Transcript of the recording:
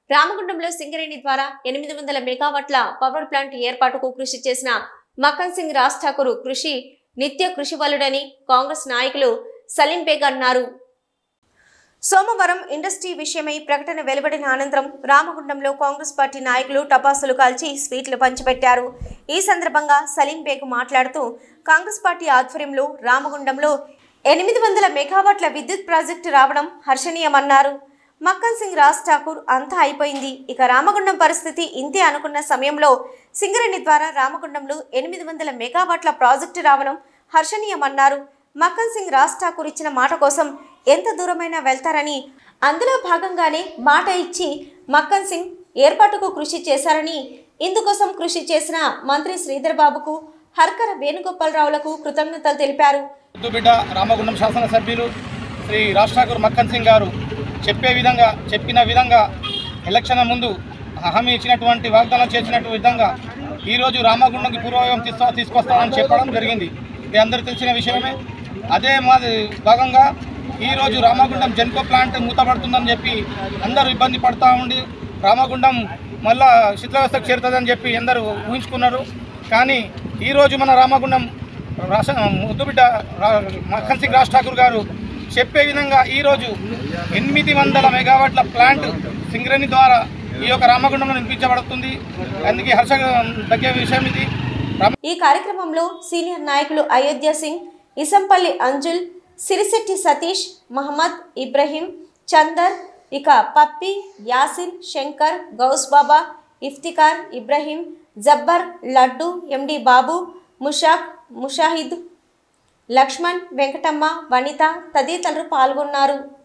రామగుండంలో సింగరేణి ద్వారా ఎనిమిది వందల మెగావాట్ల పవర్ ప్లాంట్ ఏర్పాటుకు కృషి చేసిన మక్కన్ సింగ్ రాజ్ ఠాకూర్ కృషి నిత్య కృషి వలుడని కాంగ్రెస్ నాయకులు సలీం బేగ్ అన్నారు సోమవారం ఇండస్ట్రీ విషయమై ప్రకటన వెలువడిన అనంతరం రామగుండంలో కాంగ్రెస్ పార్టీ నాయకులు టపాసులు కాల్చి స్వీట్లు పంచిపెట్టారు ఈ సందర్భంగా సలీం బేగ్ మాట్లాడుతూ కాంగ్రెస్ పార్టీ ఆధ్వర్యంలో రామగుండంలో ఎనిమిది వందల మెగావాట్ల విద్యుత్ ప్రాజెక్టు రావడం హర్షణీయమన్నారు మక్కన్ సింగ్ రాజ్ ఠాకూర్ అంతా అయిపోయింది ఇక రామగుండం పరిస్థితి ఇంతే అనుకున్న సమయంలో సింగరేణి ద్వారా రామగుండంలో ఎనిమిది వందల మెగావాట్ల ప్రాజెక్టు రావడం హర్షణీయమన్నారు మక్కన్ సింగ్ రాజ్ ఠాకూర్ ఇచ్చిన మాట కోసం ఎంత దూరమైనా వెళ్తారని అందులో భాగంగానే మాట ఇచ్చి మక్కన్ సింగ్ ఏర్పాటుకు కృషి చేశారని ఇందుకోసం కృషి చేసిన మంత్రి శ్రీధర్ బాబుకు హర్కర వేణుగోపాలరావులకు కృతజ్ఞతలు తెలిపారు బిడ్డ రామగుండం శాసనసభ్యులు శ్రీ రాజ్ ఠాకూర్ మక్కన్ సింగ్ గారు చెప్పే విధంగా చెప్పిన విధంగా ఎలక్షన్ ముందు హామీ ఇచ్చినటువంటి వాగ్దానం చేసినట్టు విధంగా ఈరోజు రామగుండంకి పూర్వవయం తీస్తా తీసుకొస్తామని చెప్పడం జరిగింది ఇది అందరూ తెలిసిన విషయమే అదే మాది భాగంగా ఈరోజు రామగుండం జెన్కో ప్లాంట్ మూతపడుతుందని చెప్పి అందరూ ఇబ్బంది పడుతూ ఉండి రామగుండం మళ్ళా శిథిలావస్థకు చేరుతుందని చెప్పి అందరూ ఊహించుకున్నారు కానీ ఈరోజు మన రామగుండం రాష్ట్ర ముద్దుబిడ్డ రా- మక్కన్ సింగ్ రాజ్ ఠాకూర్ గారు చెప్పే విధంగా ఈరోజు ఎనిమిది వందల మెగావాట్ల ప్లాంట్ సింగరేణి ద్వారా ఈ యొక్క రామగుండంలో నిర్మించబడుతుంది అందుకే హర్ష తగ్గే విషయం ఇది ఈ కార్యక్రమంలో సీనియర్ నాయకులు అయోధ్య సింగ్ ఇసంపల్లి అంజుల్ సిరిశెట్టి సతీష్ మహమ్మద్ ఇబ్రహీం చందర్ ఇక పప్పి యాసిన్ శంకర్ గౌస్ బాబా ఇఫ్తికార్ ఇబ్రహీం జబ్బర్ లడ్డు ఎండి బాబు ముషాక్ ముషాహిద్ లక్ష్మణ్ వెంకటమ్మ వనిత తదితరులు పాల్గొన్నారు